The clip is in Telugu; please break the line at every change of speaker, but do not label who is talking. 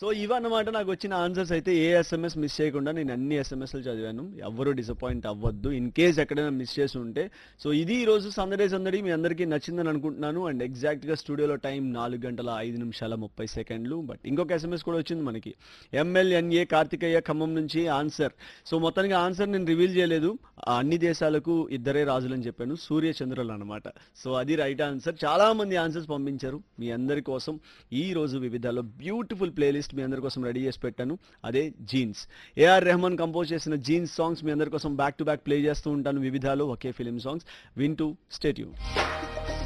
సో ఇవన్నమాట నాకు వచ్చిన ఆన్సర్స్ అయితే ఏ ఎస్ఎంఎస్ మిస్ చేయకుండా నేను అన్ని ఎస్ఎంఎస్లు చదివాను ఎవరు డిసప్పాయింట్ అవ్వద్దు ఇన్ కేస్ ఎక్కడైనా మిస్ చేసి ఉంటే సో ఇది ఈ రోజు సందడే సందడి మీ అందరికీ నచ్చిందని అనుకుంటున్నాను అండ్ ఎగ్జాక్ట్ గా స్టూడియోలో టైం నాలుగు గంటల ఐదు నిమిషాల ముప్పై సెకండ్లు బట్ ఇంకొక ఎస్ఎంఎస్ కూడా వచ్చింది మనకి ఎంఎల్ఎన్ఏ కార్తికేయ ఖమ్మం నుంచి ఆన్సర్ సో మొత్తానికి ఆన్సర్ నేను రివీల్ చేయలేదు ఆ అన్ని దేశాలకు ఇద్దరే రాజులని చెప్పాను సూర్య చంద్రులు అనమాట సో అది రైట్ ఆన్సర్ చాలా మంది ఆన్సర్స్ పంపించారు మీ అందరి కోసం ఈ రోజు వివిధాలో బ్యూటిఫుల్ ప్లేలిస్ట్ మీ అందరి కోసం రెడీ చేసి పెట్టాను అదే జీన్స్ ఏఆర్ రెహమాన్ కంపోజ్ చేసిన జీన్స్ సాంగ్స్ మీ అందరి కోసం బ్యాక్ టు బ్యాక్ ప్లే చేస్తూ ఉంటాను వివిధాలో ఒకే ఫిలిం సాంగ్స్ వింటూ స్టేట్యూ